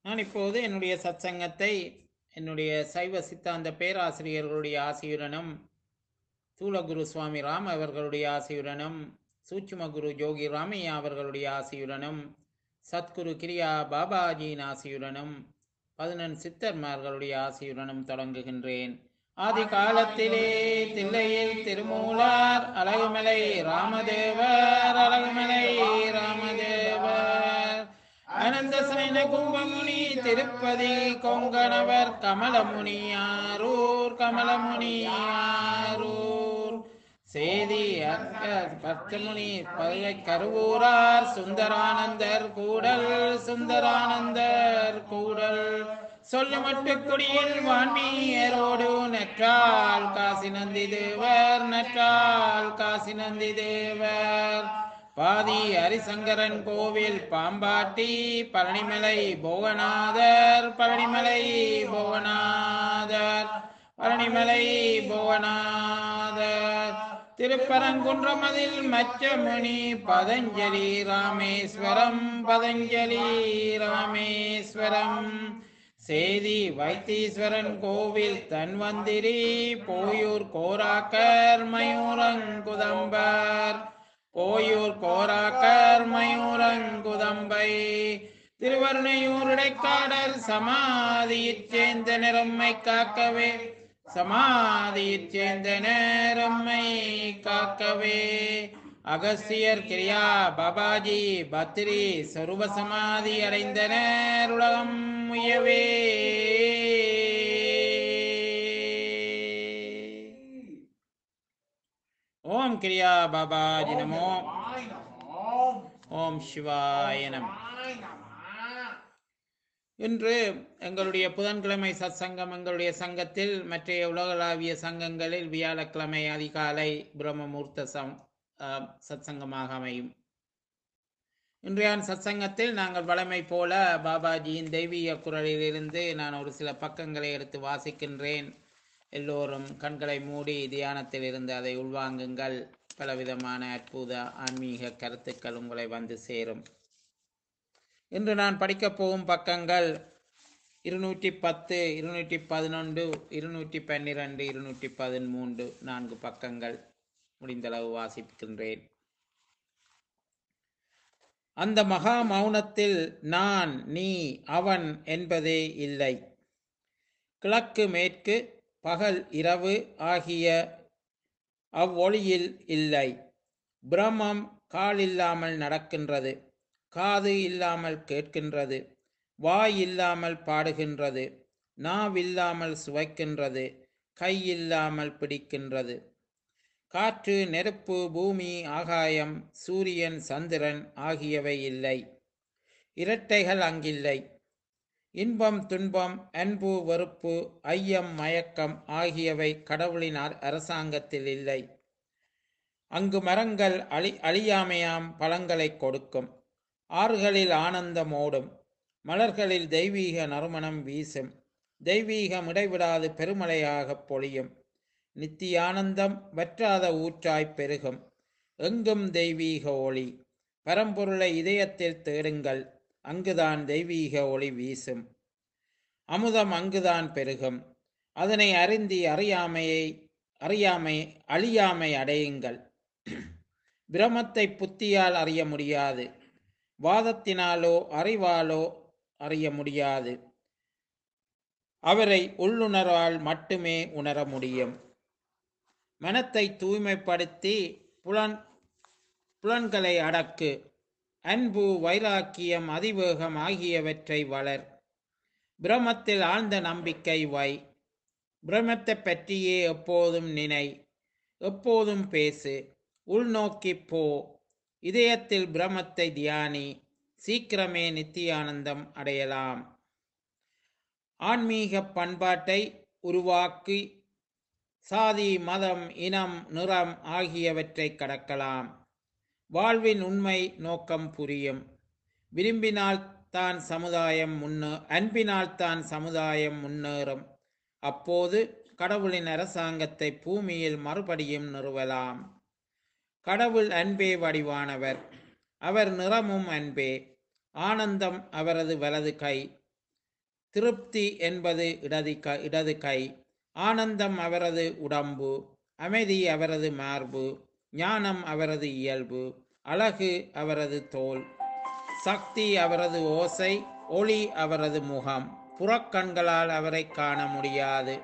நான் இப்போது என்னுடைய சத்சங்கத்தை என்னுடைய சைவ சித்தாந்த பேராசிரியர்களுடைய ஆசியுடனும் தூலகுரு சுவாமி ராம் அவர்களுடைய ஆசியுடனும் சூட்சும குரு ஜோகி ராமையா அவர்களுடைய ஆசியுடனும் சத்குரு கிரியா பாபாஜியின் ஆசியுடனும் பதினெண் சித்தர்மார்களுடைய ஆசியுடனும் தொடங்குகின்றேன் ஆதி காலத்திலே தில்லையில் திருமூலார் அழகுமலை ராமதேவர் அழகுமலை ராமதேவர் அனந்த சைன கும்பமுனி திருப்பதி கொங்கணவர் கமலமுனியாரூர் கமலமுனியாரூர் சேதி அர்க்க பக்தமுனி பல்லை கருவூரார் சுந்தரானந்தர் கூடல் சுந்தரானந்தர் கூடல் சொல்லு மட்டு குடியில் வான்மீயரோடு நற்றால் காசி நந்தி தேவர் நற்றால் காசி நந்தி தேவர் பாதி ஹரிசங்கரன் கோவில் பாம்பாட்டி பழனிமலை போகநாதர் பழனிமலை போகநாதர் பழனிமலை போகநாதர் திருப்பரங்குன்றமதில் மச்சமுனி பதஞ்சலி ராமேஸ்வரம் பதஞ்சலி ராமேஸ்வரம் சேதி வைத்தீஸ்வரன் கோவில் தன்வந்திரி போயூர் கோராக்கர் மயூரங்குதம்பர் போயூர் கோராக்கர் மயூரங்குதம்பை திருவருணையூருடைக்காடர் சமாதியிற் சேர்ந்த நிறம்மை காக்கவே சமாதியிற் சேர்ந்த நேரம்மை காக்கவே அகஸ்தியர் கிரியா பாபாஜி பத்ரி சொருப சமாதி அடைந்தனர் உலகம் முயவே ஓம் கிரியா பாபாஜி நமோ ஓம் சிவாய நம இன்று எங்களுடைய புதன்கிழமை சத்சங்கம் எங்களுடைய சங்கத்தில் மற்றைய உலகளாவிய சங்கங்களில் வியாழக்கிழமை அதிகாலை பிரம்மமூர்த்த சம் அஹ், சத்சங்கமாக அமையும் இன்றைய சத்சங்கத்தில் நாங்கள் வழமை போல பாபாஜியின் தெய்வீக குரலிலிருந்து நான் ஒரு சில பக்கங்களை எடுத்து வாசிக்கின்றேன் எல்லோரும் கண்களை மூடி தியானத்தில் இருந்து அதை உள்வாங்குங்கள் பலவிதமான அற்புத ஆன்மீக கருத்துக்கள் உங்களை வந்து சேரும் இன்று நான் படிக்கப் போகும் பக்கங்கள் இருநூற்றி பத்து இருநூற்றி பதினொன்று இருநூற்றி பன்னிரண்டு இருநூற்றி பதிமூன்று நான்கு பக்கங்கள் முடிந்தளவு வாசிக்கின்றேன் அந்த மகா மௌனத்தில் நான் நீ அவன் என்பதே இல்லை கிழக்கு மேற்கு பகல் இரவு ஆகிய அவ்வொளியில் இல்லை பிரம்மம் கால் இல்லாமல் நடக்கின்றது காது இல்லாமல் கேட்கின்றது வாய் இல்லாமல் பாடுகின்றது நாவில்லாமல் சுவைக்கின்றது கை இல்லாமல் பிடிக்கின்றது காற்று நெருப்பு பூமி ஆகாயம் சூரியன் சந்திரன் ஆகியவை இல்லை இரட்டைகள் அங்கில்லை இன்பம் துன்பம் அன்பு வெறுப்பு ஐயம் மயக்கம் ஆகியவை கடவுளின் அர- அரசாங்கத்தில் இல்லை அங்கு மரங்கள் அழி அழியாமையாம் பழங்களை கொடுக்கும் ஆறுகளில் ஆனந்தம் ஓடும் மலர்களில் தெய்வீக நறுமணம் வீசும் தெய்வீகம் இடைவிடாது பெருமழையாகப் பொழியும் நித்தியானந்தம் வற்றாத ஊற்றாய்ப் பெருகும் எங்கும் தெய்வீக ஒளி பரம்பொருளை இதயத்தில் தேடுங்கள் அங்குதான் தெய்வீக ஒளி வீசும் அமுதம் அங்குதான் பெருகும் அதனை அறிந்தி அறியாமையை அறியாமை அழியாமை அடையுங்கள் பிரமத்தை புத்தியால் அறிய முடியாது வாதத்தினாலோ அறிவாலோ அறிய முடியாது அவரை உள்ளுணர்வால் மட்டுமே உணர முடியும் மனத்தை தூய்மைப்படுத்தி புலன் புலன்களை அடக்கு அன்பு வைராக்கியம் அதிவேகம் ஆகியவற்றை வளர் பிரமத்தில் ஆழ்ந்த நம்பிக்கை வை பிரமத்தை பற்றியே எப்போதும் நினை எப்போதும் பேசு உள்நோக்கிப் போ இதயத்தில் பிரமத்தை தியானி சீக்கிரமே நித்தியானந்தம் அடையலாம் ஆன்மீக பண்பாட்டை உருவாக்கி சாதி மதம் இனம் நிறம் ஆகியவற்றை கடக்கலாம் வாழ்வின் உண்மை நோக்கம் புரியும் விரும்பினால் தான் சமுதாயம் முன்னே அன்பினால் தான் சமுதாயம் முன்னேறும் அப்போது கடவுளின் அரசாங்கத்தை பூமியில் மறுபடியும் நிறுவலாம் கடவுள் அன்பே வடிவானவர் அவர் நிறமும் அன்பே ஆனந்தம் அவரது வலது கை திருப்தி என்பது இடது க இடது கை ஆனந்தம் அவரது உடம்பு அமைதி அவரது மார்பு ஞானம் அவரது இயல்பு அழகு அவரது தோல் சக்தி அவரது ஓசை ஒளி அவரது முகம் புறக்கண்களால் அவரை காண முடியாது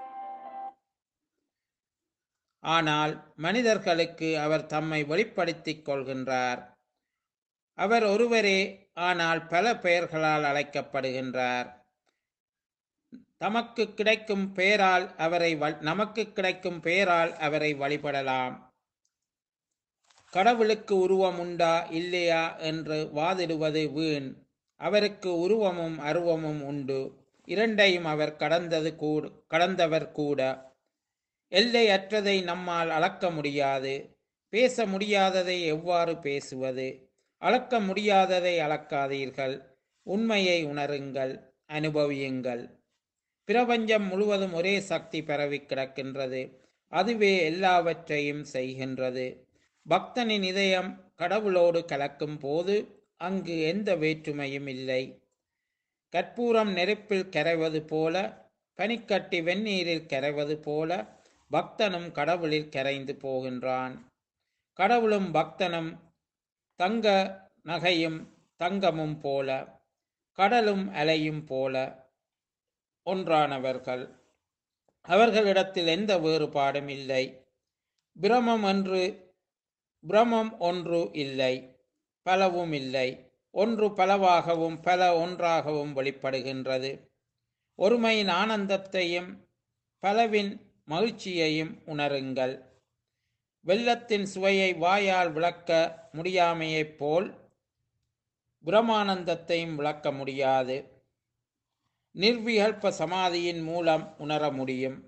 ஆனால் மனிதர்களுக்கு அவர் தம்மை வெளிப்படுத்திக் கொள்கின்றார் அவர் ஒருவரே ஆனால் பல பெயர்களால் அழைக்கப்படுகின்றார் தமக்கு கிடைக்கும் பெயரால் அவரை வ- நமக்கு கிடைக்கும் பெயரால் அவரை வழிபடலாம் கடவுளுக்கு உருவம் உண்டா இல்லையா என்று வாதிடுவது வீண் அவருக்கு உருவமும் அருவமும் உண்டு இரண்டையும் அவர் கடந்தது கூட கடந்தவர் கூட எல்லையற்றதை நம்மால் அளக்க முடியாது பேச முடியாததை எவ்வாறு பேசுவது அளக்க முடியாததை அளக்காதீர்கள் உண்மையை உணருங்கள் அனுபவியுங்கள் பிரபஞ்சம் முழுவதும் ஒரே சக்தி பரவி கிடக்கின்றது அதுவே எல்லாவற்றையும் செய்கின்றது பக்தனின் இதயம் கடவுளோடு கலக்கும் போது அங்கு எந்த வேற்றுமையும் இல்லை கற்பூரம் நெருப்பில் கரைவது போல பனிக்கட்டி வெந்நீரில் கரைவது போல பக்தனும் கடவுளில் கரைந்து போகின்றான் கடவுளும் பக்தனும் தங்க நகையும் தங்கமும் போல கடலும் அலையும் போல ஒன்றானவர்கள் அவர்களிடத்தில் எந்த வேறுபாடும் இல்லை பிரமம் என்று பிரமம் ஒன்று இல்லை பலவும் இல்லை ஒன்று பலவாகவும் பல ஒன்றாகவும் வெளிப்படுகின்றது ஒருமையின் ஆனந்தத்தையும் பலவின் மகிழ்ச்சியையும் உணருங்கள் வெள்ளத்தின் சுவையை வாயால் விளக்க முடியாமையைப் போல் பிரமானந்தத்தையும் விளக்க முடியாது நிர்விகல்ப சமாதியின் மூலம் உணர முடியும்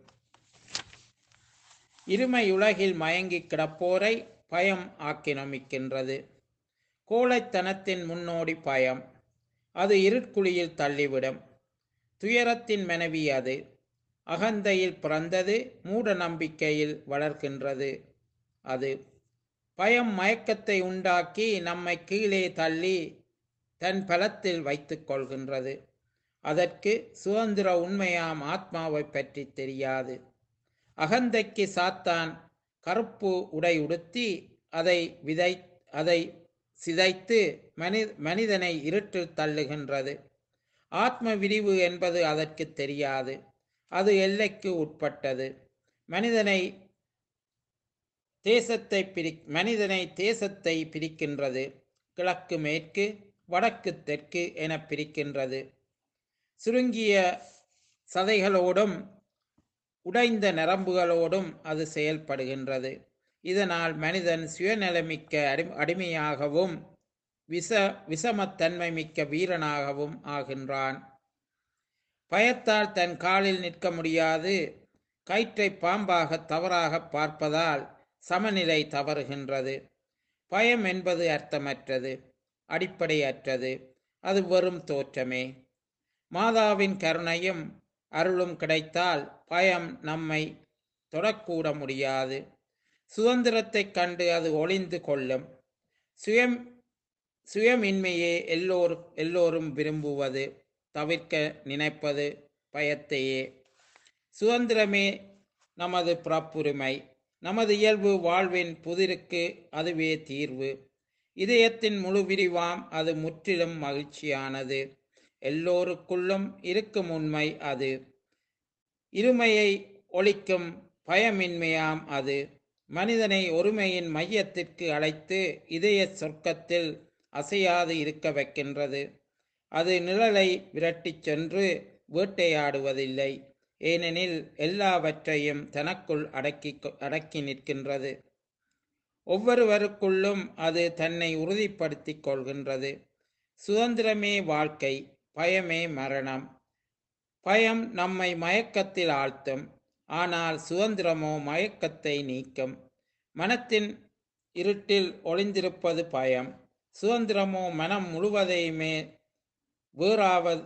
இருமையுலகில் மயங்கிக் கிடப்போரை பயம் ஆக்கிரமிக்கின்றது கோழைத்தனத்தின் முன்னோடி பயம் அது இருட்குழியில் தள்ளிவிடும் துயரத்தின் மனைவி அது அகந்தையில் பிறந்தது மூட நம்பிக்கையில் வளர்க்கின்றது அது பயம் மயக்கத்தை உண்டாக்கி நம்மை கீழே தள்ளி தன் பலத்தில் வைத்துக் கொள்கின்றது அதற்கு சுதந்திர உண்மையாம் ஆத்மாவை பற்றி தெரியாது அகந்தைக்கு சாத்தான் கருப்பு உடை உடுத்தி அதை விதை அதை சிதைத்து மனி மனிதனை இருட்டில் தள்ளுகின்றது ஆத்ம விரிவு என்பது அதற்கு தெரியாது அது எல்லைக்கு உட்பட்டது மனிதனை தேசத்தை பிரி மனிதனை தேசத்தை பிரிக்கின்றது கிழக்கு மேற்கு வடக்கு தெற்கு என பிரிக்கின்றது சுருங்கிய சதைகளோடும் உடைந்த நரம்புகளோடும் அது செயல்படுகின்றது இதனால் மனிதன் சுயநலமிக்க அடி அடிமையாகவும் விச விஷமத்தன்மை மிக்க வீரனாகவும் ஆகின்றான் பயத்தால் தன் காலில் நிற்க முடியாது கயிற்றை பாம்பாக தவறாக பார்ப்பதால் சமநிலை தவறுகின்றது பயம் என்பது அர்த்தமற்றது அடிப்படையற்றது அது வெறும் தோற்றமே மாதாவின் கருணையும் அருளும் கிடைத்தால் பயம் நம்மை தொடக்கூட முடியாது சுதந்திரத்தைக் கண்டு அது ஒளிந்து கொள்ளும் சுயம் சுயமின்மையே எல்லோரு எல்லோரும் விரும்புவது தவிர்க்க நினைப்பது பயத்தையே சுதந்திரமே நமது பிறப்புரிமை நமது இயல்பு வாழ்வின் புதிருக்கு அதுவே தீர்வு இதயத்தின் முழு விரிவாம் அது முற்றிலும் மகிழ்ச்சியானது எல்லோருக்குள்ளும் இருக்கும் உண்மை அது இருமையை ஒழிக்கும் பயமின்மையாம் அது மனிதனை ஒருமையின் மையத்திற்கு அழைத்து இதய சொர்க்கத்தில் அசையாது இருக்க வைக்கின்றது அது நிழலை விரட்டிச் சென்று வேட்டையாடுவதில்லை ஏனெனில் எல்லாவற்றையும் தனக்குள் அடக்கி அடக்கி நிற்கின்றது ஒவ்வொருவருக்குள்ளும் அது தன்னை உறுதிப்படுத்திக் கொள்கின்றது சுதந்திரமே வாழ்க்கை பயமே மரணம் பயம் நம்மை மயக்கத்தில் ஆழ்த்தும் ஆனால் சுதந்திரமோ மயக்கத்தை நீக்கும் மனத்தின் இருட்டில் ஒளிந்திருப்பது பயம் சுதந்திரமோ மனம் முழுவதையுமே வேறாவது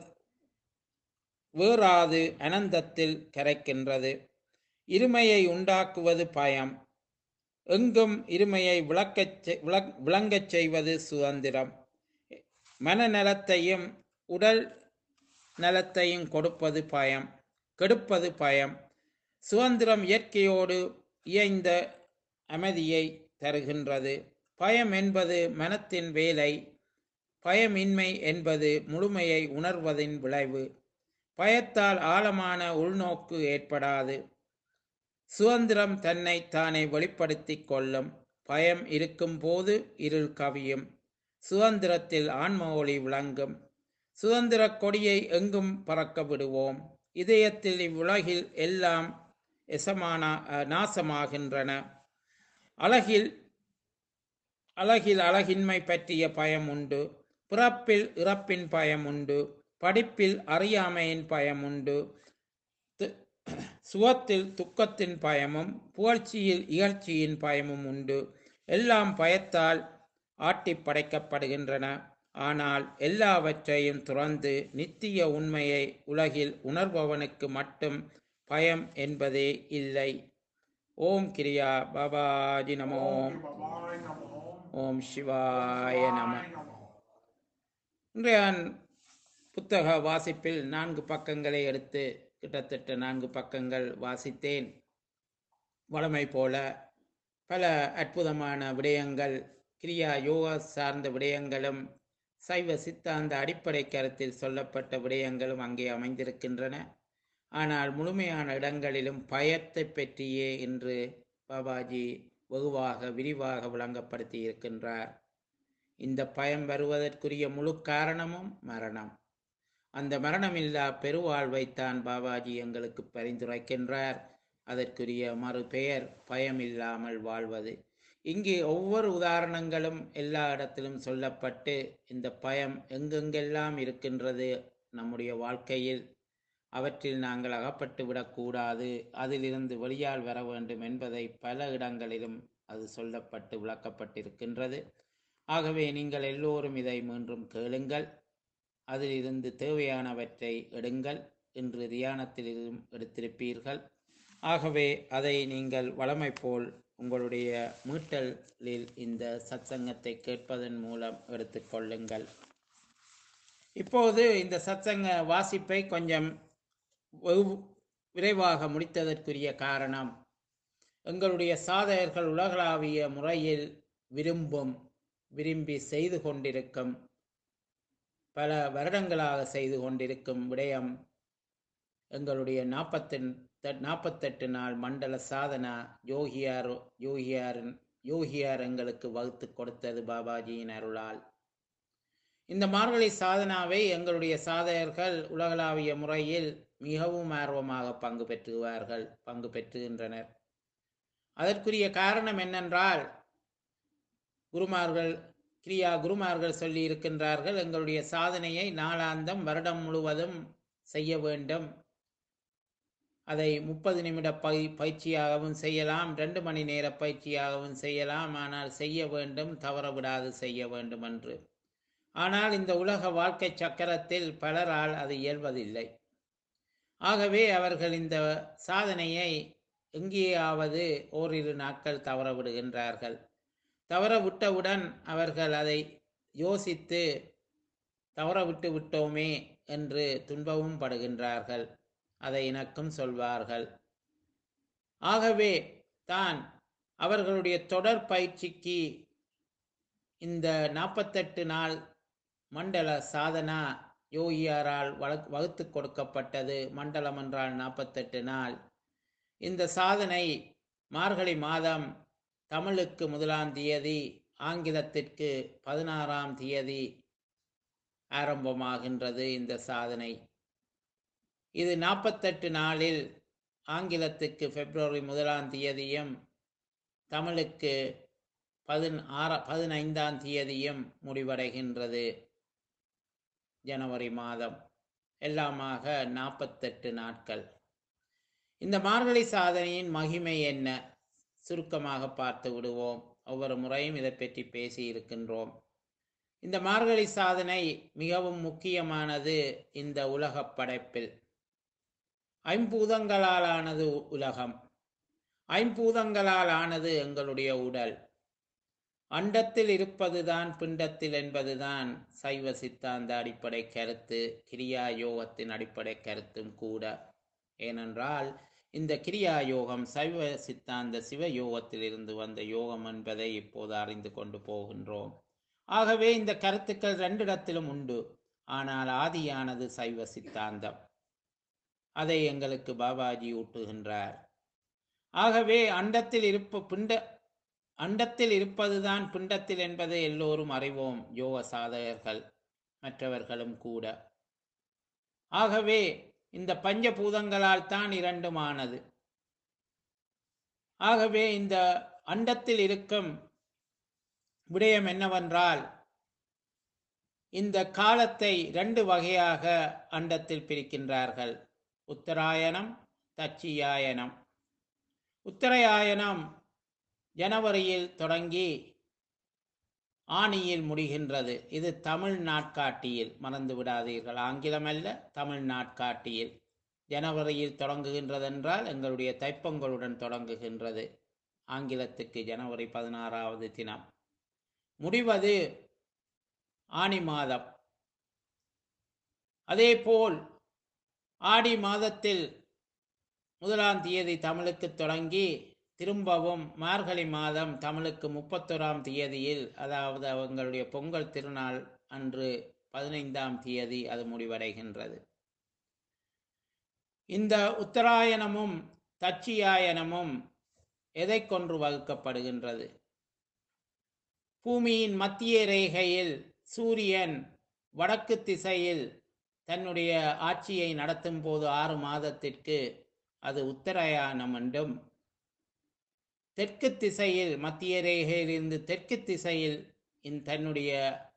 வேறாது அனந்தத்தில் கரைக்கின்றது இருமையை உண்டாக்குவது பயம் எங்கும் இருமையை விளக்கச் செ- விளக்- விளங்கச் செய்வது சுதந்திரம் மனநலத்தையும் உடல் நலத்தையும் கொடுப்பது பயம் கெடுப்பது பயம் சுதந்திரம் இயற்கையோடு இயைந்த அமைதியை தருகின்றது பயம் என்பது மனத்தின் வேலை பயமின்மை என்பது முழுமையை உணர்வதின் விளைவு பயத்தால் ஆழமான உள்நோக்கு ஏற்படாது சுதந்திரம் தன்னை தானே வெளிப்படுத்திக் கொள்ளும் பயம் இருக்கும் போது இருள் கவியும் சுதந்திரத்தில் ஆன்ம ஒளி விளங்கும் சுதந்திர கொடியை எங்கும் பறக்க விடுவோம் இதயத்தில் இவ்வுலகில் எல்லாம் எசமான அஹ், நாசமாகின்றன அழகில் அழகில் அழகின்மை பற்றிய பயம் உண்டு பிறப்பில் இறப்பின் பயம் உண்டு படிப்பில் அறியாமையின் பயம் உண்டு து- சுகத்தில் துக்கத்தின் பயமும் புகழ்ச்சியில் இகழ்ச்சியின் பயமும் உண்டு எல்லாம் பயத்தால் ஆட்டி படைக்கப்படுகின்றன ஆனால் எல்லாவற்றையும் துறந்து நித்திய உண்மையை உலகில் உணர்பவனுக்கு மட்டும் பயம் என்பதே இல்லை ஓம் கிரியா பாபாஜி நமோ சிவாய நமோ ஓம் சிவாய நம சிவாய நமோ இன்றைய புத்தக வாசிப்பில் நான்கு பக்கங்களை எடுத்து கிட்டத்தட்ட நான்கு பக்கங்கள் வாசித்தேன் வழமை போல பல அற்புதமான விடயங்கள் கிரியா யோகா சார்ந்த விடயங்களும் சைவ சித்தாந்த அடிப்படை கருத்தில் சொல்லப்பட்ட விடயங்களும் அங்கே அமைந்திருக்கின்றன ஆனால் முழுமையான இடங்களிலும் பயத்தை பற்றியே இன்று பாபாஜி வெகுவாக விரிவாக விளங்கப்படுத்தி இருக்கின்றார் இந்த பயம் வருவதற்குரிய முழு காரணமும் மரணம் அந்த மரணமில்லா பெருவாழ்வைத்தான் பாபாஜி எங்களுக்கு பரிந்துரைக்கின்றார் அதற்குரிய மறுபெயர் பயமில்லாமல் வாழ்வது இங்கே ஒவ்வொரு உதாரணங்களும் எல்லா இடத்திலும் சொல்லப்பட்டு இந்த பயம் எங்கெங்கெல்லாம் இருக்கின்றது நம்முடைய வாழ்க்கையில் அவற்றில் நாங்கள் அகப்பட்டு விடக்கூடாது அதிலிருந்து வெளியால் வர வேண்டும் என்பதை பல இடங்களிலும் அது சொல்லப்பட்டு விளக்கப்பட்டிருக்கின்றது ஆகவே நீங்கள் எல்லோரும் இதை மீண்டும் கேளுங்கள் அதிலிருந்து தேவையானவற்றை எடுங்கள் இன்று தியானத்திலும் எடுத்திருப்பீர்கள் ஆகவே அதை நீங்கள் வளமை போல் உங்களுடைய மீட்டலில் இந்த சத்சங்கத்தை கேட்பதன் மூலம் எடுத்துக்கொள்ளுங்கள் இப்போது இந்த சத்சங்க வாசிப்பை கொஞ்சம் வெகு- விரைவாக முடித்ததற்குரிய காரணம் எங்களுடைய சாதகர்கள் உலகளாவிய முறையில் விரும்பும் விரும்பி செய்து கொண்டிருக்கும் பல வருடங்களாக செய்து கொண்டிருக்கும் விடயம் எங்களுடைய நாற்பத்தி நாற்பத்தெட்டு நாள் மண்டல சாதனா யோகியார் யோகியாரின் யோகியார் எங்களுக்கு வகுத்து கொடுத்தது பாபாஜியின் அருளால் இந்த மார்கழி சாதனாவை எங்களுடைய சாதகர்கள் உலகளாவிய முறையில் மிகவும் ஆர்வமாக பங்கு பெற்றுவார்கள் பங்கு பெற்றுகின்றனர் அதற்குரிய காரணம் என்னென்றால் குருமார்கள் கிரியா குருமார்கள் சொல்லி இருக்கின்றார்கள் எங்களுடைய சாதனையை நாளாந்தம் வருடம் முழுவதும் செய்ய வேண்டும் அதை முப்பது நிமிட பை பயிற்சியாகவும் செய்யலாம் ரெண்டு மணி நேர பயிற்சியாகவும் செய்யலாம் ஆனால் செய்ய வேண்டும் தவற விடாது செய்ய வேண்டும் என்று ஆனால் இந்த உலக வாழ்க்கை சக்கரத்தில் பலரால் அது இயல்வதில்லை ஆகவே அவர்கள் இந்த சாதனையை எங்கேயாவது ஓரிரு நாட்கள் தவற விடுகின்றார்கள் தவற விட்டவுடன் அவர்கள் அதை யோசித்து தவற விட்டு விட்டோமே என்று துன்பமும் படுகின்றார்கள் அதை எனக்கும் சொல்வார்கள் ஆகவே தான் அவர்களுடைய தொடர் பயிற்சிக்கு இந்த நாற்பத்தெட்டு நாள் மண்டல சாதனா யோகியாரால் வள- வகுத்து கொடுக்கப்பட்டது மண்டலம் என்றால் நாற்பத்தெட்டு நாள் இந்த சாதனை மார்கழி மாதம் தமிழுக்கு முதலாம் தேதி ஆங்கிலத்திற்கு பதினாறாம் தேதி ஆரம்பமாகின்றது இந்த சாதனை இது நாற்பத்தெட்டு நாளில் ஆங்கிலத்துக்கு பிப்ரவரி முதலாம் தேதியும் தமிழுக்கு பதின் ஆற பதினைந்தாம் தேதியும் முடிவடைகின்றது ஜனவரி மாதம் எல்லாமாக நாற்பத்தெட்டு நாட்கள் இந்த மார்கழி சாதனையின் மகிமை என்ன சுருக்கமாக பார்த்து விடுவோம் ஒவ்வொரு முறையும் இதை பற்றி பேசி இருக்கின்றோம் இந்த மார்கழி சாதனை மிகவும் முக்கியமானது இந்த உலகப் படைப்பில் ஐம்பூதங்களால் ஆனது உலகம் ஐம்பூதங்களால் ஆனது எங்களுடைய உடல் அண்டத்தில் இருப்பதுதான் பிண்டத்தில் என்பதுதான் சைவ சித்தாந்த அடிப்படை கருத்து கிரியா யோகத்தின் அடிப்படை கருத்தும் கூட ஏனென்றால் இந்த கிரியா யோகம் சைவ சித்தாந்த சிவ யோகத்தில் இருந்து வந்த யோகம் என்பதை இப்போது அறிந்து கொண்டு போகின்றோம் ஆகவே இந்த கருத்துக்கள் ரெண்டிடத்திலும் உண்டு ஆனால் ஆதியானது சைவ சித்தாந்தம் அதை எங்களுக்கு பாபாஜி ஊட்டுகின்றார் ஆகவே அண்டத்தில் இருப்ப பிண்ட அண்டத்தில் இருப்பதுதான் பிண்டத்தில் என்பதை எல்லோரும் அறிவோம் யோக சாதகர்கள் மற்றவர்களும் கூட ஆகவே இந்த பஞ்சபூதங்களால் தான் இரண்டுமானது ஆகவே இந்த அண்டத்தில் இருக்கும் விடயம் என்னவென்றால் இந்த காலத்தை ரெண்டு வகையாக அண்டத்தில் பிரிக்கின்றார்கள் உத்தராயணம் தச்சியாயனம் உத்தராயணம் ஜனவரியில் தொடங்கி ஆணியில் முடிகின்றது இது தமிழ் நாட்காட்டியில் மறந்து விடாதீர்கள் ஆங்கிலம் அல்ல தமிழ் நாட்காட்டியில் ஜனவரியில் தொடங்குகின்றது என்றால் எங்களுடைய தைப்பொங்கலுடன் தொடங்குகின்றது ஆங்கிலத்துக்கு ஜனவரி பதினாறாவது தினம் முடிவது ஆணி மாதம் அதேபோல் ஆடி மாதத்தில் முதலாம் தேதி தமிழுக்கு தொடங்கி திரும்பவும் மார்கழி மாதம் தமிழுக்கு முப்பத்தோராம் தேதியில் அதாவது அவங்களுடைய பொங்கல் திருநாள் அன்று பதினைந்தாம் தேதி அது முடிவடைகின்றது இந்த உத்தராயணமும் தச்சியாயனமும் எதை கொன்று வகுக்கப்படுகின்றது பூமியின் மத்திய ரேகையில் சூரியன் வடக்கு திசையில் தன்னுடைய ஆட்சியை நடத்தும் போது ஆறு மாதத்திற்கு அது உத்தராயணம் என்றும் தெற்கு திசையில் மத்திய ரேகையிலிருந்து தெற்கு திசையில் இன் தன்னுடைய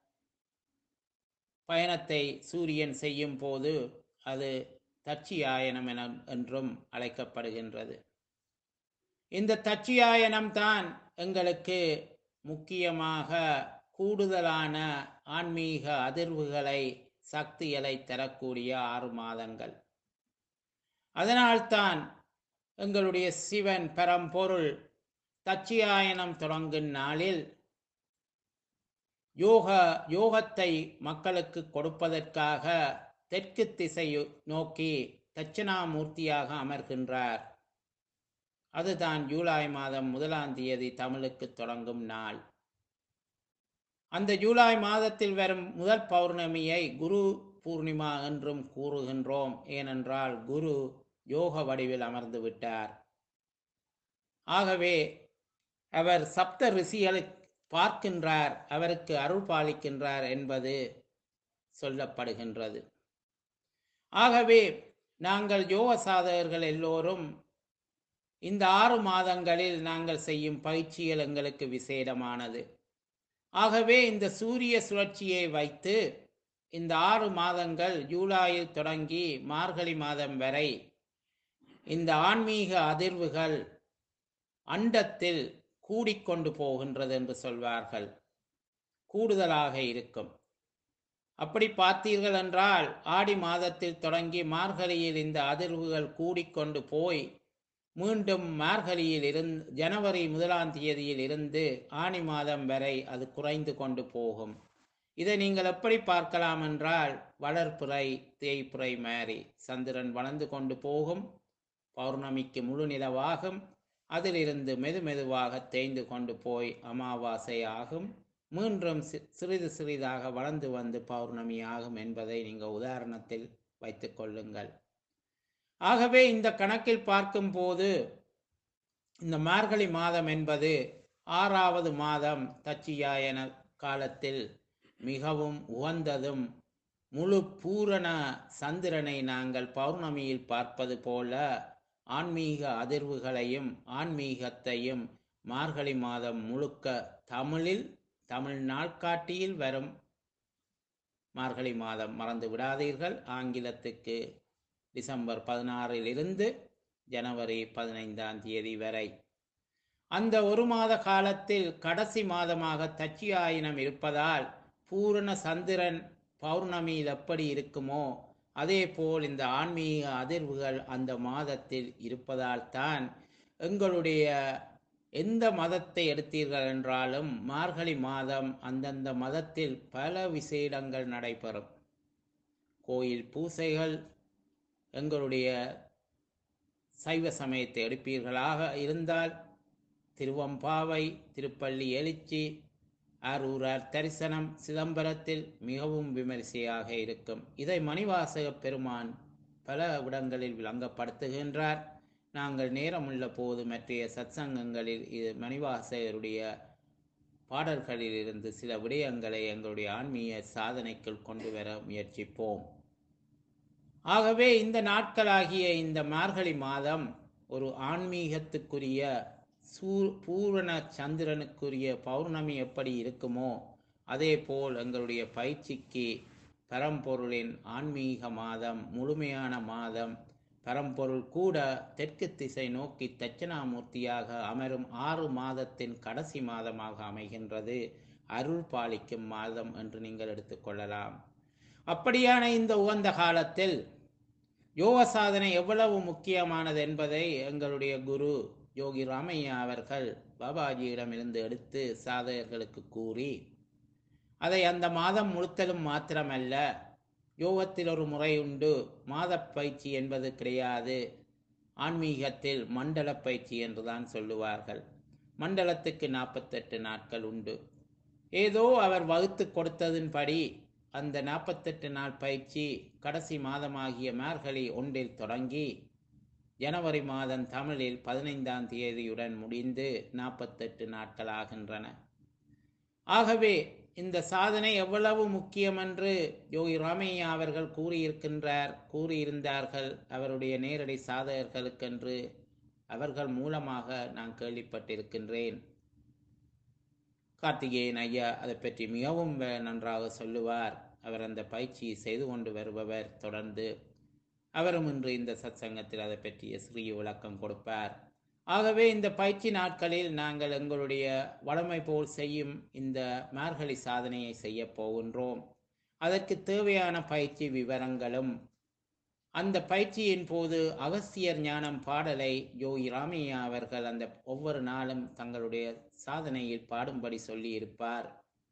பயணத்தை சூரியன் செய்யும் போது அது தட்சியாயனம் என என்றும் அழைக்கப்படுகின்றது இந்த தட்சியாயனம் தான் எங்களுக்கு முக்கியமாக கூடுதலான ஆன்மீக அதிர்வுகளை சக்திகளை தரக்கூடிய ஆறு மாதங்கள் அதனால்தான் எங்களுடைய சிவன் பரம்பொருள் தச்சியாயனம் தொடங்கும் நாளில் யோக யோகத்தை மக்களுக்கு கொடுப்பதற்காக தெற்கு திசை நோக்கி தட்சிணாமூர்த்தியாக அமர்கின்றார் அதுதான் ஜூலை மாதம் முதலாம் தேதி தமிழுக்கு தொடங்கும் நாள் அந்த ஜூலை மாதத்தில் வரும் முதல் பௌர்ணமியை குரு பூர்ணிமா என்றும் கூறுகின்றோம் ஏனென்றால் குரு யோக வடிவில் அமர்ந்து விட்டார் ஆகவே அவர் சப்த ரிஷிகளை பார்க்கின்றார் அவருக்கு அருள் பாலிக்கின்றார் என்பது சொல்லப்படுகின்றது ஆகவே நாங்கள் யோக சாதகர்கள் எல்லோரும் இந்த ஆறு மாதங்களில் நாங்கள் செய்யும் பயிற்சிகள் எங்களுக்கு விசேடமானது ஆகவே இந்த சூரிய சுழற்சியை வைத்து இந்த ஆறு மாதங்கள் ஜூலையில் தொடங்கி மார்கழி மாதம் வரை இந்த ஆன்மீக அதிர்வுகள் அண்டத்தில் கூடிக்கொண்டு போகின்றது என்று சொல்வார்கள் கூடுதலாக இருக்கும் அப்படி பார்த்தீர்கள் என்றால் ஆடி மாதத்தில் தொடங்கி மார்கழியில் இந்த அதிர்வுகள் கூடிக்கொண்டு போய் மீண்டும் மார்கழியில் இருந்து ஜனவரி முதலாம் தேதியில் இருந்து ஆணி மாதம் வரை அது குறைந்து கொண்டு போகும் இதை நீங்கள் எப்படி பார்க்கலாம் என்றால் வளர்ப்புறை தேய்ப்புறை மாறி சந்திரன் வளர்ந்து கொண்டு போகும் பௌர்ணமிக்கு முழு நிலவாகும் அதிலிருந்து மெது மெதுவாக தேய்ந்து கொண்டு போய் அமாவாசை ஆகும் மீண்டும் சிறிது சிறிதாக வளர்ந்து வந்து பௌர்ணமி ஆகும் என்பதை நீங்கள் உதாரணத்தில் வைத்துக் கொள்ளுங்கள் ஆகவே இந்த கணக்கில் பார்க்கும்போது இந்த மார்கழி மாதம் என்பது ஆறாவது மாதம் தச்சியாயன காலத்தில் மிகவும் உகந்ததும் முழு பூரண சந்திரனை நாங்கள் பௌர்ணமியில் பார்ப்பது போல ஆன்மீக அதிர்வுகளையும் ஆன்மீகத்தையும் மார்கழி மாதம் முழுக்க தமிழில் தமிழ் நாட்காட்டியில் வரும் மார்கழி மாதம் மறந்து விடாதீர்கள் ஆங்கிலத்துக்கு டிசம்பர் பதினாறில் இருந்து ஜனவரி பதினைந்தாம் தேதி வரை அந்த ஒரு மாத காலத்தில் கடைசி மாதமாக தச்சியாயினம் இருப்பதால் பூரண சந்திரன் பௌர்ணமியில் எப்படி இருக்குமோ அதே போல் இந்த ஆன்மீக அதிர்வுகள் அந்த மாதத்தில் இருப்பதால் தான் எங்களுடைய எந்த மதத்தை எடுத்தீர்கள் என்றாலும் மார்கழி மாதம் அந்தந்த மதத்தில் பல விசேடங்கள் நடைபெறும் கோயில் பூசைகள் எங்களுடைய சைவ சமயத்தை எடுப்பீர்களாக இருந்தால் திருவம்பாவை திருப்பள்ளி எழுச்சி ஆரூரார் தரிசனம் சிதம்பரத்தில் மிகவும் விமரிசையாக இருக்கும் இதை மணிவாசக பெருமான் பல இடங்களில் விளங்கப்படுத்துகின்றார் நாங்கள் நேரமுள்ள போது மற்றைய சத்சங்கங்களில் இது மணிவாசகருடைய பாடல்களில் இருந்து சில விடயங்களை எங்களுடைய ஆன்மீக சாதனைக்குள் கொண்டு வர முயற்சிப்போம் ஆகவே இந்த நாட்களாகிய இந்த மார்கழி மாதம் ஒரு ஆன்மீகத்துக்குரிய சூ பூரண சந்திரனுக்குரிய பௌர்ணமி எப்படி இருக்குமோ அதே போல் எங்களுடைய பயிற்சிக்கு பரம்பொருளின் ஆன்மீக மாதம் முழுமையான மாதம் பரம்பொருள் கூட தெற்கு திசை நோக்கி தட்சிணாமூர்த்தியாக அமரும் ஆறு மாதத்தின் கடைசி மாதமாக அமைகின்றது அருள் பாலிக்கும் மாதம் என்று நீங்கள் எடுத்துக்கொள்ளலாம் அப்படியான இந்த உகந்த காலத்தில் யோக சாதனை எவ்வளவு முக்கியமானது என்பதை எங்களுடைய குரு யோகி ராமையா அவர்கள் பாபாஜியிடமிருந்து எடுத்து சாதகர்களுக்கு கூறி அதை அந்த மாதம் முழுத்தலும் மாத்திரமல்ல யோகத்தில் ஒரு முறை உண்டு மாத பயிற்சி என்பது கிடையாது ஆன்மீகத்தில் மண்டல பயிற்சி என்றுதான் சொல்லுவார்கள் மண்டலத்துக்கு நாற்பத்தெட்டு நாட்கள் உண்டு ஏதோ அவர் வகுத்து கொடுத்ததின்படி அந்த நாற்பத்தெட்டு நாள் பயிற்சி கடைசி மாதமாகிய மார்கழி ஒன்றில் தொடங்கி ஜனவரி மாதம் தமிழில் பதினைந்தாம் தேதியுடன் முடிந்து நாற்பத்தெட்டு நாட்கள் ஆகின்றன ஆகவே இந்த சாதனை எவ்வளவு முக்கியம் என்று யோகி ராமையா அவர்கள் கூறியிருக்கின்றார் கூறியிருந்தார்கள் அவருடைய நேரடி சாதகர்களுக்கென்று அவர்கள் மூலமாக நான் கேள்விப்பட்டிருக்கின்றேன் கார்த்திகேயன் ஐயா அதை பற்றி மிகவும் நன்றாக சொல்லுவார் அவர் அந்த பயிற்சியை செய்து கொண்டு வருபவர் தொடர்ந்து அவரும் இன்று இந்த சத் சங்கத்தில் அதை பற்றிய சிறிய விளக்கம் கொடுப்பார் ஆகவே இந்த பயிற்சி நாட்களில் நாங்கள் எங்களுடைய வளமை போல் செய்யும் இந்த மார்கழி சாதனையை செய்ய போகின்றோம் அதற்கு தேவையான பயிற்சி விவரங்களும் அந்த பயிற்சியின் போது அகஸ்தியர் ஞானம் பாடலை யோகி ராமையா அவர்கள் அந்த ஒவ்வொரு நாளும் தங்களுடைய சாதனையில் பாடும்படி சொல்லி இருப்பார்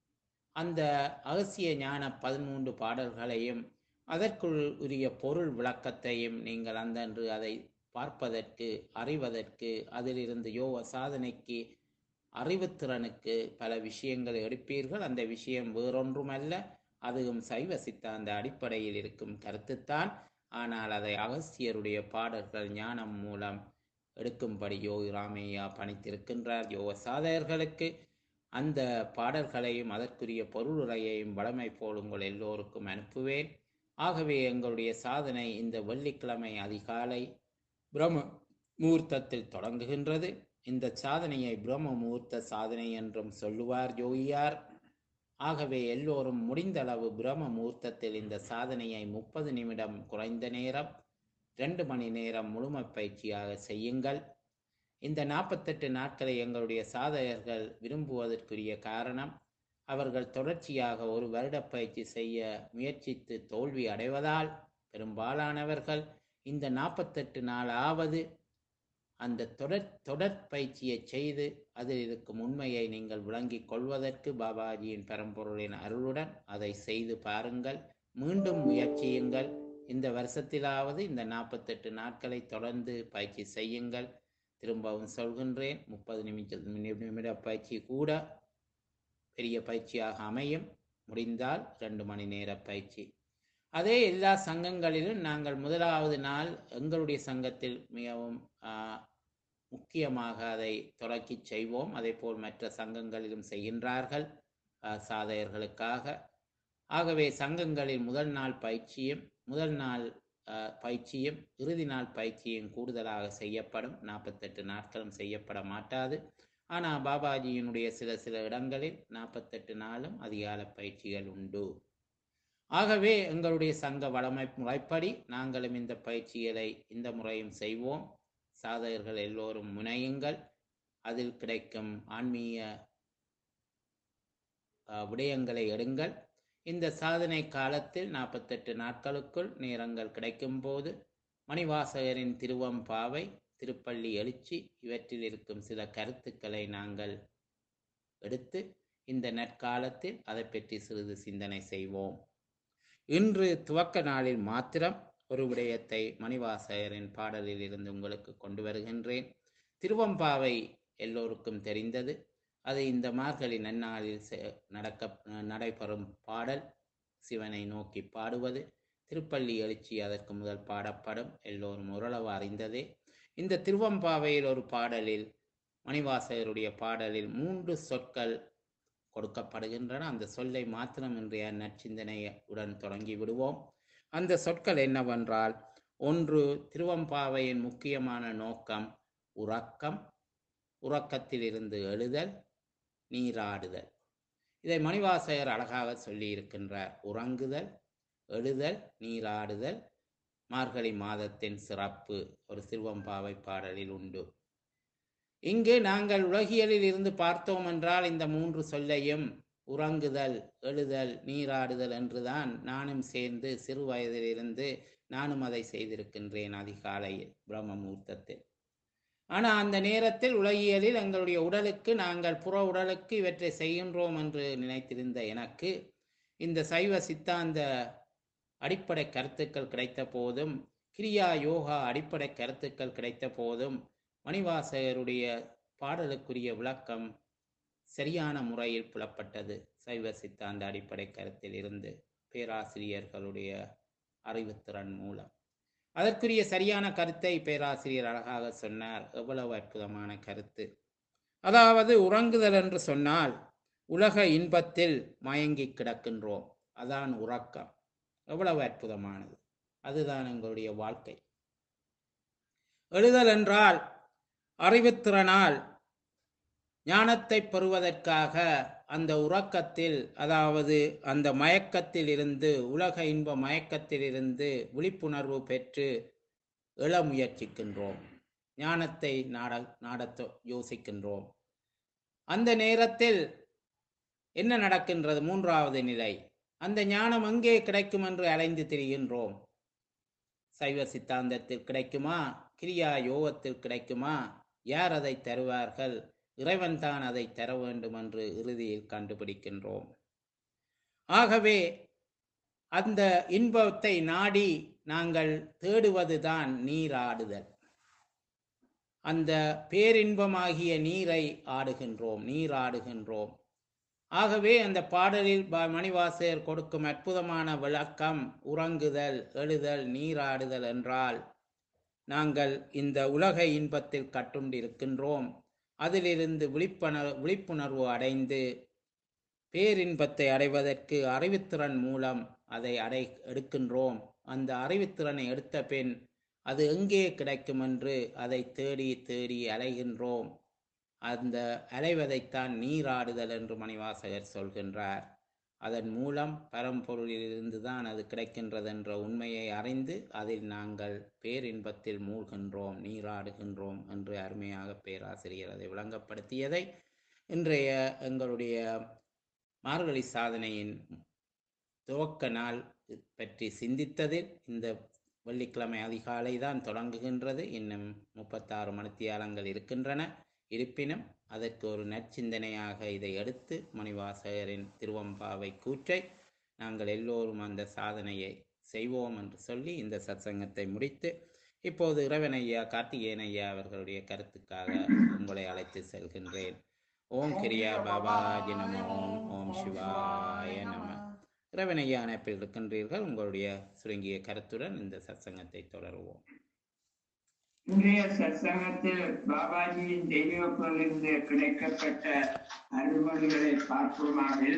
அந்த அகசிய ஞான பதிமூன்று பாடல்களையும் அதற்குள் உரிய பொருள் விளக்கத்தையும் நீங்கள் அந்தன்று அதை பார்ப்பதற்கு அறிவதற்கு அதிலிருந்து யோக சாதனைக்கு அறிவுத்திறனுக்கு பல விஷயங்களை எடுப்பீர்கள் அந்த விஷயம் வேறொன்றுமல்ல அதுவும் சைவ சித்தாந்த அடிப்படையில் இருக்கும் கருத்துத்தான் ஆனால் அதை அகஸ்தியருடைய பாடல்கள் ஞானம் மூலம் எடுக்கும்படி யோகி ராமையா பணித்திருக்கின்றார் யோக சாதகர்களுக்கு அந்த பாடல்களையும் அதற்குரிய பொருளுரையையும் வளமை போல் உங்கள் எல்லோருக்கும் அனுப்புவேன் ஆகவே எங்களுடைய சாதனை இந்த வெள்ளிக்கிழமை அதிகாலை பிரம்ம முகூர்த்தத்தில் தொடங்குகின்றது இந்த சாதனையை பிரம்ம முகூர்த்த சாதனை என்றும் சொல்லுவார் யோகியார் ஆகவே எல்லோரும் முடிந்தளவு பிரம்ம முகூர்த்தத்தில் இந்த சாதனையை முப்பது நிமிடம் குறைந்த நேரம் ரெண்டு மணி நேரம் முழுமை பயிற்சியாக செய்யுங்கள் இந்த நாற்பத்தெட்டு நாட்களை எங்களுடைய சாதகர்கள் விரும்புவதற்குரிய காரணம் அவர்கள் தொடர்ச்சியாக ஒரு வருட பயிற்சி செய்ய முயற்சித்து தோல்வி அடைவதால் பெரும்பாலானவர்கள் இந்த நாற்பத்தெட்டு நாளாவது அந்த தொடர் தொடர் பயிற்சியை செய்து அதில் இருக்கும் உண்மையை நீங்கள் விளங்கிக் கொள்வதற்கு பாபாஜியின் பரம்பொருளின் அருளுடன் அதை செய்து பாருங்கள் மீண்டும் முயற்சியுங்கள் இந்த வருஷத்திலாவது இந்த நாற்பத்தெட்டு நாட்களை தொடர்ந்து பயிற்சி செய்யுங்கள் திரும்பவும் சொல்கின்றேன் முப்பது நிமிஷம் நிமிட பயிற்சி கூட பெரிய பயிற்சியாக அமையும் முடிந்தால் ரெண்டு மணி நேர பயிற்சி அதே எல்லா சங்கங்களிலும் நாங்கள் முதலாவது நாள் எங்களுடைய சங்கத்தில் மிகவும் முக்கியமாக அதை தொடக்கி செய்வோம் அதே போல் மற்ற சங்கங்களிலும் செய்கின்றார்கள் சாதையர்களுக்காக ஆகவே சங்கங்களில் முதல் நாள் பயிற்சியும் முதல் நாள் பயிற்சியும் இறுதி நாள் பயிற்சியும் கூடுதலாக செய்யப்படும் நாற்பத்தெட்டு நாட்களும் செய்யப்பட மாட்டாது ஆனால் பாபாஜியினுடைய சில சில இடங்களில் நாற்பத்தெட்டு நாளும் அதிகால பயிற்சிகள் உண்டு ஆகவே எங்களுடைய சங்க வளமை முறைப்படி நாங்களும் இந்த பயிற்சிகளை இந்த முறையும் செய்வோம் சாதகர்கள் எல்லோரும் முனையுங்கள் அதில் கிடைக்கும் ஆன்மீக விடயங்களை எடுங்கள் இந்த சாதனை காலத்தில் நாற்பத்தெட்டு நாட்களுக்குள் நேரங்கள் கிடைக்கும் போது மணிவாசகரின் திருவம்பாவை திருப்பள்ளி எழுச்சி இவற்றில் இருக்கும் சில கருத்துக்களை நாங்கள் எடுத்து இந்த நற்காலத்தில் அதை பற்றி சிறிது சிந்தனை செய்வோம் இன்று துவக்க நாளில் மாத்திரம் ஒரு விடயத்தை மணிவாசகரின் பாடலில் இருந்து உங்களுக்கு கொண்டு வருகின்றேன் திருவம்பாவை எல்லோருக்கும் தெரிந்தது அது இந்த மார்கழி நன்னாளில் செ- நடக்க நடைபெறும் பாடல் சிவனை நோக்கி பாடுவது திருப்பள்ளி எழுச்சி அதற்கு முதல் பாடப்படும் எல்லோரும் ஓரளவு அறிந்ததே இந்த திருவம்பாவையில் ஒரு பாடலில் மணிவாசகருடைய பாடலில் மூன்று சொற்கள் கொடுக்கப்படுகின்றன அந்த சொல்லை மாத்திரம் இன்றைய நற்சிந்தனையுடன் தொடங்கி விடுவோம் அந்த சொற்கள் என்னவென்றால் ஒன்று திருவம்பாவையின் முக்கியமான நோக்கம் உறக்கம் உறக்கத்தில் இருந்து எழுதல் நீராடுதல் இதை மணிவாசகர் அழகாக சொல்லி இருக்கின்றார் உறங்குதல் எழுதல் நீராடுதல் மார்கழி மாதத்தின் சிறப்பு ஒரு திருவம்பாவை பாடலில் உண்டு இங்கு நாங்கள் உலகியலில் இருந்து பார்த்தோம் என்றால் இந்த மூன்று சொல்லையும் உறங்குதல் எழுதல் நீராடுதல் என்றுதான் நானும் சேர்ந்து சிறு வயதிலிருந்து நானும் அதை செய்திருக்கின்றேன் அதிகாலையில் பிரம்ம முகூர்த்தத்தில் ஆனால் அந்த நேரத்தில் உலகியலில் எங்களுடைய உடலுக்கு நாங்கள் புற உடலுக்கு இவற்றை செய்கின்றோம் என்று நினைத்திருந்த எனக்கு இந்த சைவ சித்தாந்த அடிப்படை கருத்துக்கள் கிடைத்த போதும் கிரியா யோகா அடிப்படை கருத்துக்கள் கிடைத்த போதும் மணிவாசகருடைய பாடலுக்குரிய விளக்கம் சரியான முறையில் புலப்பட்டது சைவ சித்தாந்த அடிப்படை கருத்தில் இருந்து பேராசிரியர்களுடைய அறிவுத்திறன் மூலம் அதற்குரிய சரியான கருத்தை பேராசிரியர் அழகாக சொன்னார் எவ்வளவு அற்புதமான கருத்து அதாவது உறங்குதல் என்று சொன்னால் உலக இன்பத்தில் மயங்கி கிடக்கின்றோம் அதான் உறக்கம் எவ்வளவு அற்புதமானது அதுதான் எங்களுடைய வாழ்க்கை எழுதல் என்றால் அறிவுத்திறனால் ஞானத்தை பெறுவதற்காக அந்த உறக்கத்தில் அதாவது அந்த மயக்கத்தில் இருந்து உலக இன்ப மயக்கத்தில் இருந்து விழிப்புணர்வு பெற்று எழ முயற்சிக்கின்றோம் ஞானத்தை நாட நாடத்த யோசிக்கின்றோம் அந்த நேரத்தில் என்ன நடக்கின்றது மூன்றாவது நிலை அந்த ஞானம் எங்கே கிடைக்கும் என்று அலைந்து திரிகின்றோம் சைவ சித்தாந்தத்தில் கிடைக்குமா கிரியா யோகத்தில் கிடைக்குமா யார் அதை தருவார்கள் இறைவன் தான் அதை தர வேண்டும் என்று இறுதியில் கண்டுபிடிக்கின்றோம் ஆகவே அந்த இன்பத்தை நாடி நாங்கள் தேடுவதுதான் நீராடுதல் அந்த பேரின்பமாகிய நீரை ஆடுகின்றோம் நீராடுகின்றோம் ஆகவே அந்த பாடலில் ப- மணிவாசகர் கொடுக்கும் அற்புதமான விளக்கம் உறங்குதல் எழுதல் நீராடுதல் என்றால் நாங்கள் இந்த உலக இன்பத்தில் கட்டுண்டிருக்கின்றோம் அதிலிருந்து விழிப்புணர் விழிப்புணர்வு அடைந்து பேரின்பத்தை அடைவதற்கு அறிவுத்திறன் மூலம் அதை அடை எடுக்கின்றோம் அந்த அறிவுத்திறனை எடுத்த பின் அது எங்கே கிடைக்கும் என்று அதை தேடி தேடி அலைகின்றோம் அந்த அலைவதைத்தான் நீராடுதல் என்று மணிவாசகர் சொல்கின்றார் அதன் மூலம் பரம்பொருளிலிருந்து தான் அது கிடைக்கின்றது என்ற உண்மையை அறிந்து அதில் நாங்கள் பேரின்பத்தில் மூழ்கின்றோம் நீராடுகின்றோம் என்று அருமையாக பேராசிரியர் அதை விளங்கப்படுத்தியதை இன்றைய எங்களுடைய மார்கழி சாதனையின் துவக்க நாள் பற்றி சிந்தித்ததில் இந்த வெள்ளிக்கிழமை அதிகாலை தான் தொடங்குகின்றது இன்னும் முப்பத்தாறு மணித்தியாலங்கள் இருக்கின்றன இருப்பினும் அதற்கு ஒரு நற்சிந்தனையாக இதை எடுத்து மணிவாசகரின் திருவம்பாவை கூற்றை நாங்கள் எல்லோரும் அந்த சாதனையை செய்வோம் என்று சொல்லி இந்த சத்சங்கத்தை முடித்து இப்போது இறைவன் ஐயா கார்த்திகேயன் ஐயா அவர்களுடைய கருத்துக்காக உங்களை அழைத்து செல்கின்றேன் ஓம் கிரியா பாபாஜி நம ஓம் ஓம் சிவாய நம இறைவன் ஐயா அணைப்பில் இருக்கின்றீர்கள் உங்களுடைய சுருங்கிய கருத்துடன் இந்த சத்சங்கத்தை தொடருவோம் இன்றைய சத்சங்கத்தில் பாபாஜியின் தெய்வப்பிலிருந்து கிடைக்கப்பட்ட அருள்மொழிகளை பார்ப்போமாவில்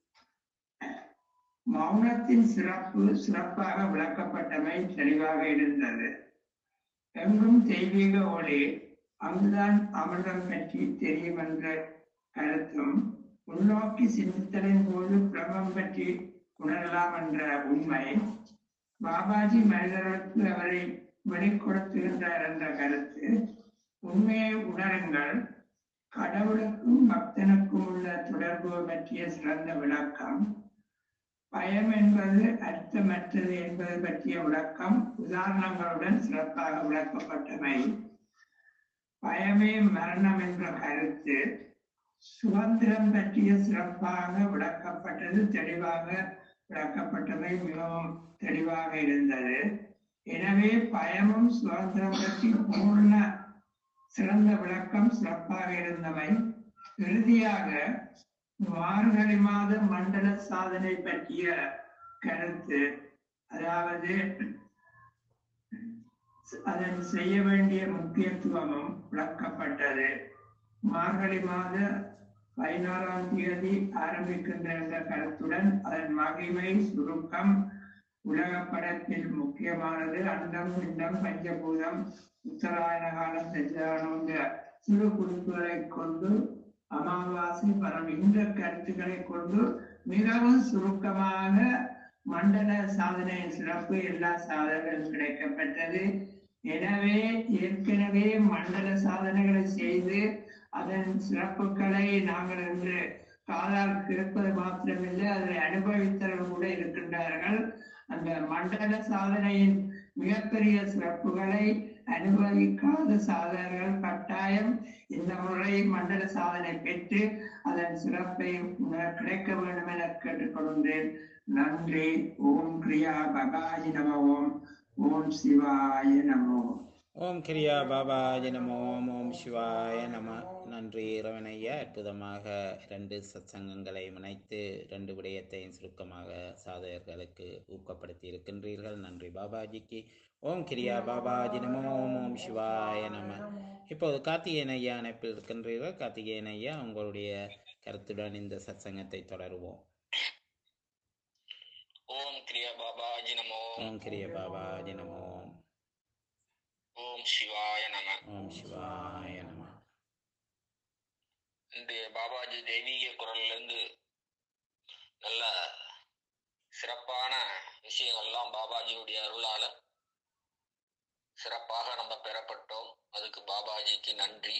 மௌனத்தின் சிறப்பு சிறப்பாக விளக்கப்பட்டமை தெளிவாக இருந்தது எங்கும் தெய்வீக ஒளி அங்குதான் அமிர்தம் பற்றி தெரியும் என்ற கருத்தும் உள்நோக்கி சிந்தித்தலின் போது பிரம்மம் பற்றி உணரலாம் என்ற உண்மை பாபாஜி மனிதர்களுக்கு அவரை வெளிப்படுத்துகின்றார் என்ற கருத்து உண்மையை உணருங்கள் கடவுளுக்கும் பக்தனுக்கும் உள்ள தொடர்பு பற்றிய சிறந்த விளக்கம் பயம் என்பது அர்த்தமற்றது என்பது பற்றிய விளக்கம் உதாரணங்களுடன் சிறப்பாக விளக்கப்பட்டவை பயமே மரணம் என்ற கருத்து சுதந்திரம் பற்றிய சிறப்பாக விளக்கப்பட்டது தெளிவாக விளக்கப்பட்டதை மிகவும் தெளிவாக இருந்தது எனவே பயமும் சுதந்திரம் பற்றி பூர்ண சிறந்த விளக்கம் சிறப்பாக இருந்தவை இறுதியாக மார்கழி மாத மண்டல சாதனை பற்றிய கருத்து அதாவது அதன் செய்ய வேண்டிய முக்கியத்துவமும் விளக்கப்பட்டது மார்கழி மாத பதினாறாம் தேதி ஆரம்பிக்கின்ற என்ற கருத்துடன் அதன் மகிமை சுருக்கம் உலக படத்தில் முக்கியமானது அண்டம் பிண்டம் பஞ்சபூதம் உத்தராயண காலம் செஞ்சானோங்க சிறு குறிப்புகளை கொண்டு அமாவாசை பரம் இந்த கருத்துக்களை கொண்டு மிகவும் சுருக்கமாக மண்டல சாதனையின் சிறப்பு எல்லா சாதனைகளும் கிடைக்கப்பட்டது எனவே ஏற்கனவே மண்டல சாதனைகளை செய்து அதன் சிறப்புகளை நாங்கள் இன்று காதால் கேட்பது மாத்திரமில்லை அதை அனுபவித்தவர்கள் கூட இருக்கின்றார்கள் அந்த மண்டல சாதனையின் மிகப்பெரிய சிறப்புகளை அனுபவிக்காத சாதகர்கள் கட்டாயம் இந்த முறை மண்டல சாதனை பெற்று அதன் சிறப்பை உணர- கிடைக்க வேண்டும் என கேட்டுக்கொள்கின்றேன் நன்றி ஓம் கிரியா பகாஜி நம ஓம் ஓம் சிவாய நமோ ஓம் கிரியா பாபாஜி நமோ ஓம் ஓம் சிவாய நம நன்றி இறைவனையா அற்புதமாக இரண்டு சத்சங்கங்களை இணைத்து ரெண்டு விடயத்தையும் சுருக்கமாக சாதகர்களுக்கு ஊக்கப்படுத்தி இருக்கின்றீர்கள் நன்றி பாபாஜிக்கு ஓம் கிரியா பாபாஜி நமோ ஓம் ஓம் சிவாய நம இப்போது கார்த்திகேயன் ஐயா அணைப்பில் இருக்கின்றீர்கள் கார்த்திகேயன் ஐயா உங்களுடைய கருத்துடன் இந்த சத்சங்கத்தை தொடருவோம் ஓம் கிரியா பாபாஜி நமோ ஓம் கிரிய பாபாஜி நமோ ஓம் சிவாய நம ஓம் சிவாய நம இந்த பாபாஜி தெய்வீக குரல்ல இருந்து நல்ல சிறப்பான விஷயங்கள்லாம் பாபாஜியுடைய அருளால சிறப்பாக நம்ம பெறப்பட்டோம் அதுக்கு பாபாஜிக்கு நன்றி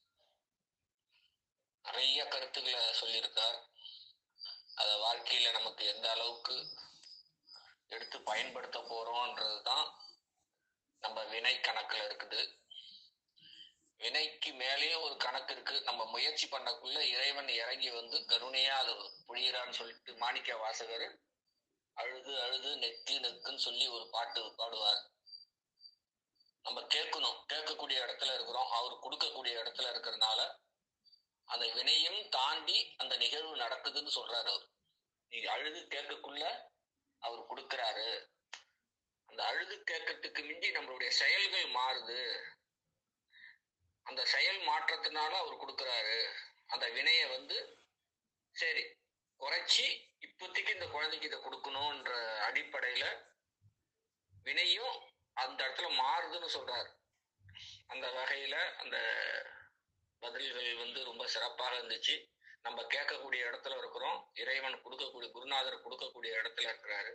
நிறைய கருத்துக்களை சொல்லியிருக்கார் அத வாழ்க்கையில நமக்கு எந்த அளவுக்கு எடுத்து பயன்படுத்த போறோம்ன்றது தான் நம்ம வினை கணக்குல இருக்குது வினைக்கு மேலேயும் ஒரு கணக்கு இருக்கு நம்ம முயற்சி பண்ணக்குள்ள இறைவன் இறங்கி வந்து கருணையா அது புரிகிறான்னு சொல்லிட்டு மாணிக்க வாசகர் அழுது அழுது நெக்கு நெக்குன்னு சொல்லி ஒரு பாட்டு பாடுவார் நம்ம கேட்கணும் கேட்கக்கூடிய இடத்துல இருக்கிறோம் அவர் கொடுக்கக்கூடிய இடத்துல இருக்கிறதுனால அந்த வினையும் தாண்டி அந்த நிகழ்வு நடக்குதுன்னு சொல்றாரு அவர் நீங்க அழுது கேட்கக்குள்ள அவர் கொடுக்கறாரு அந்த அழுது கேட்கறதுக்கு மிஞ்சி நம்மளுடைய செயல்கள் மாறுது அந்த செயல் மாற்றத்தினால அவர் கொடுக்கறாரு அந்த வினைய வந்து சரி குறைச்சி இப்போதைக்கு இந்த குழந்தைக்கு இதை கொடுக்கணும்ன்ற அடிப்படையில வினையும் அந்த இடத்துல மாறுதுன்னு சொல்றாரு அந்த வகையில அந்த பதில்கள் வந்து ரொம்ப சிறப்பாக இருந்துச்சு நம்ம கேட்கக்கூடிய இடத்துல இருக்கிறோம் இறைவன் கொடுக்கக்கூடிய குருநாதர் கொடுக்கக்கூடிய இடத்துல இருக்கிறாரு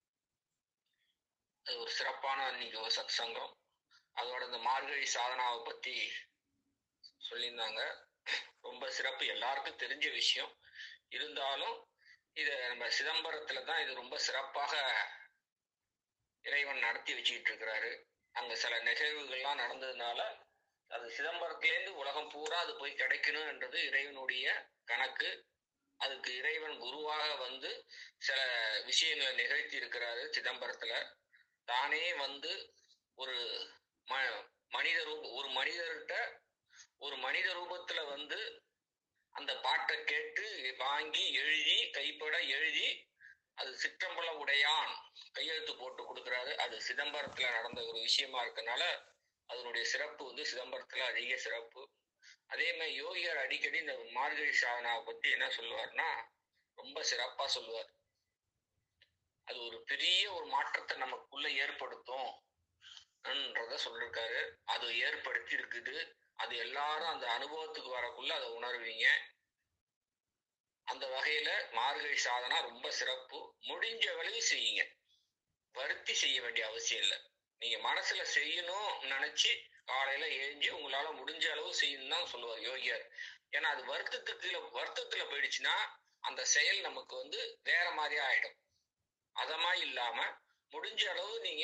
அது ஒரு சிறப்பான இன்னைக்கு ஒரு சத் சங்கம் அதோட இந்த மார்கழி சாதனாவை பத்தி சொல்லியிருந்தாங்க ரொம்ப சிறப்பு எல்லாருக்கும் தெரிஞ்ச விஷயம் இருந்தாலும் இத நம்ம சிதம்பரத்துல தான் இது ரொம்ப சிறப்பாக இறைவன் நடத்தி வச்சுக்கிட்டு இருக்கிறாரு அங்க சில நிகழ்வுகள்லாம் நடந்ததுனால அது சிதம்பரத்திலேருந்து உலகம் பூரா அது போய் கிடைக்கணும்ன்றது இறைவனுடைய கணக்கு அதுக்கு இறைவன் குருவாக வந்து சில விஷயங்களை நிகழ்த்தி இருக்கிறாரு சிதம்பரத்துல தானே வந்து ஒரு ம- மனித ரூப ஒரு மனிதர்கிட்ட ஒரு மனித ரூபத்துல வந்து அந்த பாட்டை கேட்டு வாங்கி எழுதி கைப்பட எழுதி அது சிற்றம்பல உடையான் கையெழுத்து போட்டு கொடுக்குறாரு அது சிதம்பரத்துல நடந்த ஒரு விஷயமா இருக்கனால அதனுடைய சிறப்பு வந்து சிதம்பரத்துல அதிக சிறப்பு அதே மாதிரி யோகியார் அடிக்கடி இந்த மார்கழி சாதனாவை பத்தி என்ன சொல்லுவார்னா ரொம்ப சிறப்பா சொல்லுவார் அது ஒரு பெரிய ஒரு மாற்றத்தை நமக்குள்ள ஏற்படுத்தும் ன்றத சொல்லிருக்காரு அது ஏற்படுத்தி இருக்குது அது எல்லாரும் அந்த அனுபவத்துக்கு வரக்குள்ள அதை உணர்வீங்க அந்த வகையில மார்கழி சாதனா ரொம்ப சிறப்பு முடிஞ்ச வரையும் செய்யுங்க வருத்தி செய்ய வேண்டிய அவசியம் இல்லை நீங்க மனசுல செய்யணும் நினைச்சு காலையில எழுஞ்சி உங்களால முடிஞ்ச அளவு செய்யணும் தான் சொல்லுவார் யோகியார் ஏன்னா அது வருத்தத்துக்கு வருத்தத்துல போயிடுச்சுன்னா அந்த செயல் நமக்கு வந்து வேற மாதிரி ஆயிடும் அதமா இல்லாம முடிஞ்ச அளவு நீங்க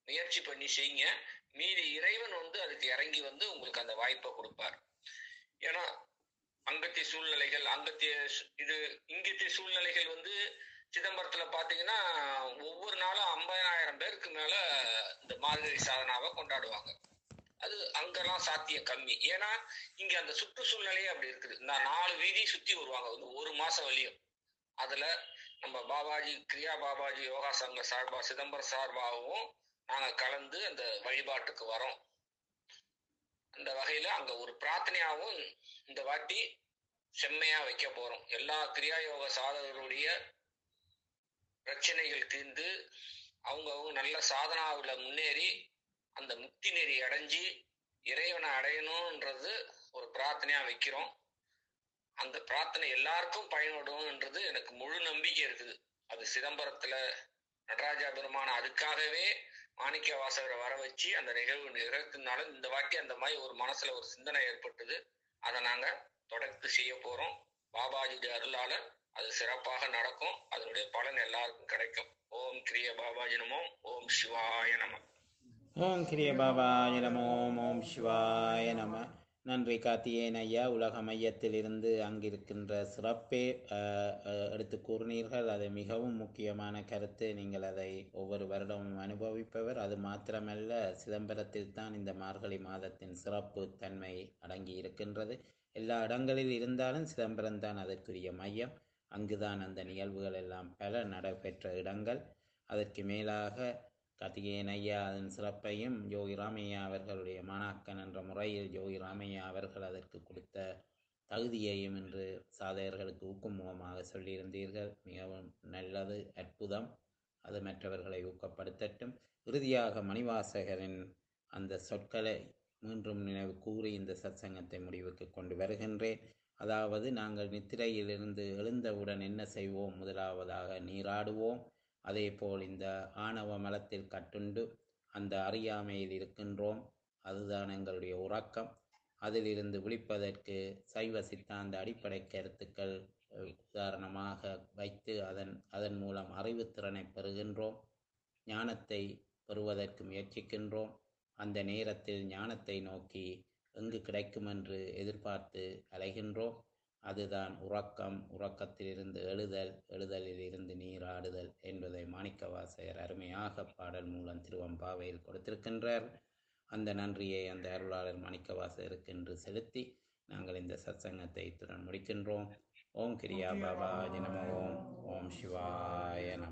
முயற்சி பண்ணி செய்யுங்க மீதி இறைவன் வந்து அதுக்கு இறங்கி வந்து உங்களுக்கு அந்த வாய்ப்பை கொடுப்பார் ஏன்னா அங்கத்திய சூழ்நிலைகள் அங்கத்திய சு- இது இங்கத்திய சூழ்நிலைகள் வந்து சிதம்பரத்துல பாத்தீங்கன்னா ஒவ்வொரு நாளும் ஐம்பதாயிரம் பேருக்கு மேல இந்த மார்கழி சாதனாவை கொண்டாடுவாங்க அது அங்கெல்லாம் சாத்தியம் கம்மி ஏன்னா இங்க அந்த சுற்றுச்சூழ்நிலையே அப்படி இருக்குது இந்த நாலு வீதி சுத்தி வருவாங்க வந்து ஒரு மாசம் வழியும் அதுல நம்ம பாபாஜி கிரியா பாபாஜி யோகா சங்க சார்பா சிதம்பரம் சார்பாகவும் நாங்க கலந்து அந்த வழிபாட்டுக்கு வரோம் அந்த வகையில அங்க ஒரு பிரார்த்தனையாவும் இந்த வாட்டி செம்மையா வைக்க போறோம் எல்லா கிரியா யோக சாதகர்களுடைய பிரச்சனைகள் தீர்ந்து அவங்க அவங்க நல்ல சாதனாவுல முன்னேறி அந்த முக்தி நெறி அடைஞ்சு இறைவனை அடையணும்ன்றது ஒரு பிரார்த்தனையா வைக்கிறோம் அந்த பிரார்த்தனை எல்லாருக்கும் பயன்படும்ன்றது எனக்கு முழு நம்பிக்கை இருக்குது அது சிதம்பரத்துல நடராஜா பெருமான அதுக்காகவே மாணிக்க வாசகரை வர வச்சு அந்த நிகழ்வு நிகழ்த்தினால இந்த வாட்டி அந்த மாதிரி ஒரு மனசுல ஒரு சிந்தனை ஏற்பட்டது அதை நாங்க தொடர்ந்து செய்ய போறோம் பாபாஜியுடைய அருளால அது சிறப்பாக நடக்கும் அதனுடைய பலன் எல்லாருக்கும் கிடைக்கும் ஓம் கிரிய பாபாஜி நமோ ஓம் சிவாய நம ஓம் கிரிய பாபாய நமோ ஓம் சிவாய நம நன்றி கார்த்திகேயன் ஐயா உலக மையத்தில் இருந்து அங்கிருக்கின்ற சிறப்பே அஹ், அஹ், எடுத்து கூறினீர்கள் அது மிகவும் முக்கியமான கருத்து நீங்கள் அதை ஒவ்வொரு வருடமும் அனுபவிப்பவர் அது மாத்திரமல்ல சிதம்பரத்தில் தான் இந்த மார்கழி மாதத்தின் சிறப்பு தன்மை அடங்கி இருக்கின்றது எல்லா இடங்களில் இருந்தாலும் சிதம்பரம் தான் அதற்குரிய மையம் அங்குதான் அந்த நிகழ்வுகள் எல்லாம் பல நடைபெற்ற இடங்கள் அதற்கு மேலாக கார்த்திகேயன் ஐயா அதன் சிறப்பையும் யோகி ராமையா அவர்களுடைய மாணாக்கன் என்ற முறையில் யோகி ராமையா அவர்கள் அதற்கு கொடுத்த தகுதியையும் இன்று சாதகர்களுக்கு ஊக்கமுகமாக சொல்லியிருந்தீர்கள் மிகவும் நல்லது அற்புதம் அது மற்றவர்களை ஊக்கப்படுத்தட்டும் இறுதியாக மணிவாசகரின் அந்த சொற்களை மீண்டும் நினைவு கூறி இந்த சத்சங்கத்தை முடிவுக்கு கொண்டு வருகின்றேன் அதாவது நாங்கள் நித்திரையிலிருந்து எழுந்தவுடன் என்ன செய்வோம் முதலாவதாக நீராடுவோம் அதேபோல் இந்த ஆணவ மலத்தில் கட்டுண்டு அந்த அறியாமையில் இருக்கின்றோம் அதுதான் எங்களுடைய உறக்கம் அதிலிருந்து விழிப்பதற்கு சைவ சித்தாந்த அடிப்படை கருத்துக்கள் அஹ், உதாரணமாக வைத்து அதன் அதன் மூலம் அறிவுத்திறனை பெறுகின்றோம் ஞானத்தை பெறுவதற்கு முயற்சிக்கின்றோம் அந்த நேரத்தில் ஞானத்தை நோக்கி எங்கு கிடைக்கும் என்று எதிர்பார்த்து அலைகின்றோம் அதுதான் உறக்கம் உறக்கத்திலிருந்து எழுதல் எழுதலில் இருந்து நீராடுதல் என்பதை மாணிக்கவாசகர் அருமையாக பாடல் மூலம் திருவம்பாவையில் கொடுத்திருக்கின்றார் அந்த நன்றியை அந்த அருளாளர் மாணிக்கவாசகருக்கு என்று செலுத்தி நாங்கள் இந்த சத்சங்கத்தை இத்துடன் முடிக்கின்றோம் ஓம் கிரியா பாபா நம ஓம் ஓம் சிவாய நம